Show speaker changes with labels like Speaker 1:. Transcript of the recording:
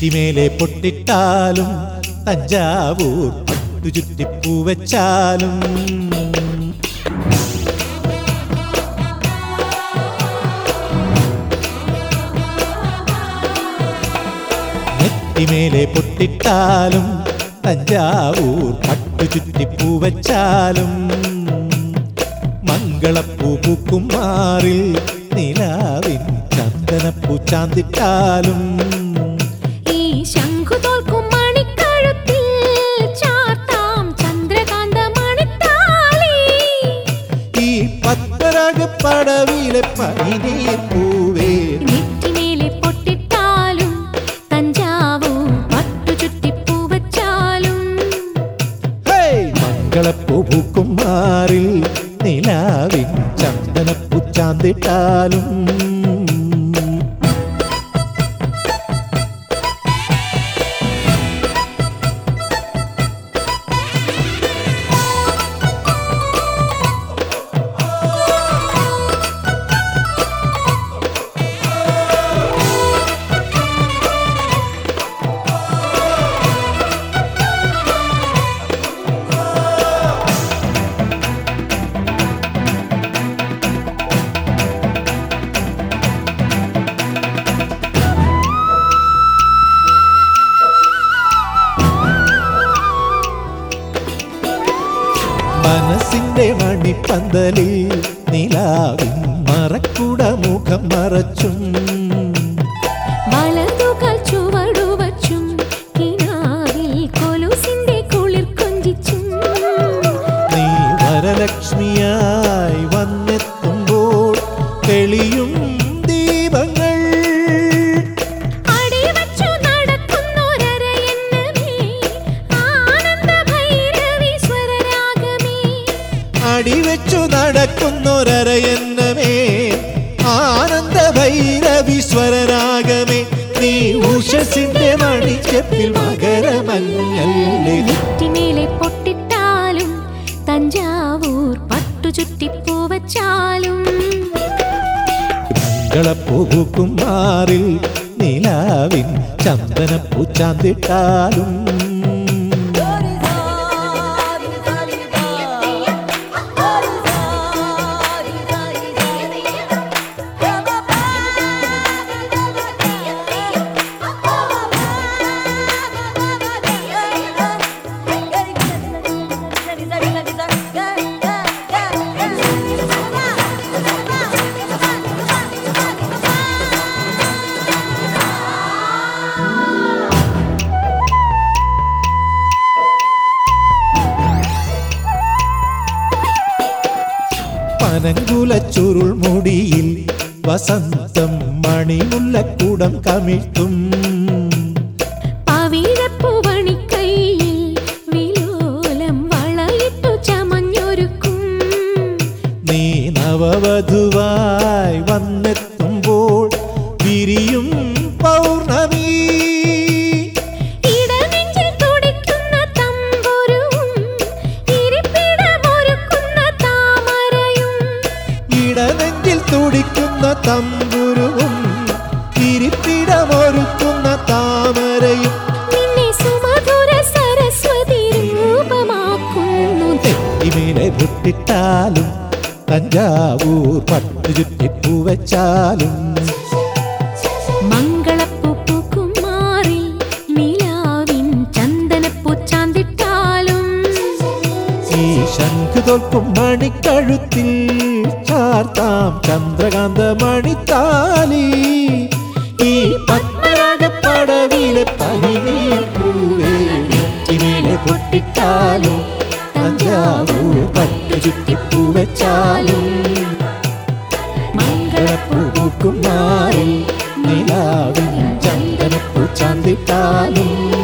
Speaker 1: നെറ്റിമേലെ പൊട്ടിട്ടാലും തഞ്ചാവൂർ പട്ടു ചുറ്റിപ്പൂ വെച്ചാലും നെറ്റിമേലെ പൊട്ടിട്ടാലും തഞ്ചാവൂർ പട്ടു ചുറ്റിപ്പൂ വെച്ചാലും മംഗളപ്പൂ പൂക്കും മാറിൽ നിലാവിൻ ചന്ദനപ്പൂ ചാന്തിട്ടാലും
Speaker 2: ഈ ശംഖു തോൽക്കും മണിക്കഴുത്തിൽ ചാർത്താം ചന്ദ്രകാന്ത മണിത്താലി
Speaker 1: ഈ പത്മരാഗ പടവിലെ പനിനീർ പൂവേ
Speaker 2: നെറ്റിമേലെ പൊട്ടിട്ടാലും തഞ്ചാവൂർ പട്ടു ചുറ്റിപ്പൂ വച്ചാലും
Speaker 1: ഹേയ്! മംഗളപ്പൂ പൂക്കും മാറിൽ നിലാവിൻ ചന്ദനപ്പൂ ചാന്തിട്ടാലും മനസ്സിന്റെ മണിപ്പന്തലിൽ നിലാവിൻ മറക്കുട മുഖം മറച്ചും
Speaker 2: വളർന്നുകൾ ചുവടുവച്ചും കിനാവിൽ കൊലുസിന്റെ കുളിർ കൊഞ്ചിച്ചും
Speaker 1: നീ വരലക്ഷ്മിയായി വന്നെത്തുമ്പോൾ തെളിയും ദീപങ്ങൾ
Speaker 2: അടിവച്ചു നടക്കുന്നൊരരയെന്നമേ ആനന്ദ ഭൈരവി സ്വരരാഗമേ
Speaker 1: അടിവെച്ചു നടക്കുന്നൊരരയന്നമേ ആനന്ദ ഭൈരവീശ്വരരാഗമേ നീ ഉഷസിന്റെ മണിച്ചപ്പിൽ മകരമഞ്ഞല്ലേ
Speaker 2: നെറ്റിമേലെ പൊട്ടിട്ടാലും തഞ്ചാവൂർ പട്ടു ചുറ്റിപ്പൂ വച്ചാലും
Speaker 1: മംഗളപ്പൂക്കും മാറിൽ നിലാവിൻ ചന്ദനപ്പൂ ചാന്തിട്ടാലും പനങ്കുല ചുരുൾ മുടിയിൽ വസന്തം മണിമുല്ലക്കൂടം കമിഴ്ത്തും
Speaker 2: പവിഴപ്പൂവണിക്കൈയിൽ വിലോലം വളയിട്ടു ചമഞ്ഞൊരുക്കും
Speaker 1: നീ നവവധുവായി വന്നെത്തുമ്പോൾ വിരിയും പൗർണമി
Speaker 2: ഇടനെഞ്ചിൽ തുടിക്കുന്ന തമ്പുരുവും ഇരിപ്പിടമൊരുക്കുന്ന താമരയും
Speaker 1: ഇടനെഞ്ചിൽ തുടിക്കുന്ന തമ്പുരുവും ഇരിപ്പിടമൊരുക്കുന്ന താമരയും
Speaker 2: നിന്നെ സുമധുര സരസ്വതി രൂപമാക്കുന്നു
Speaker 1: നെറ്റിമേലെ പൊട്ടിട്ടാലും തഞ്ചാവൂർ പട്ടു ചുറ്റിപ്പൂ വെച്ചാലും
Speaker 2: മംഗളപ്പൂപ്പൂക്കും മാറി നിലാവിൻ ചന്ദനപ്പൂ ചാന്തിട്ടാലും
Speaker 1: ഈ ശംഖ് തോൽക്കും മണിക്കഴുത്തിൽ ചാർത്താം ചന്ദ്രകാന്ത മണിത്താലി ഈ പത്മരാഗ പടവിലെ പനിനീർ പൂവേ നെറ്റിമേലെ പൊട്ടിട്ടാലും തഞ്ചാവൂർ പട്ടു ചുറ്റിപ്പൂ വെച്ചാലും മംഗളപ്പൂക്കും മാറി നിലാവിൻ ചന്ദനപ്പൂ ചാന്തിട്ടാലും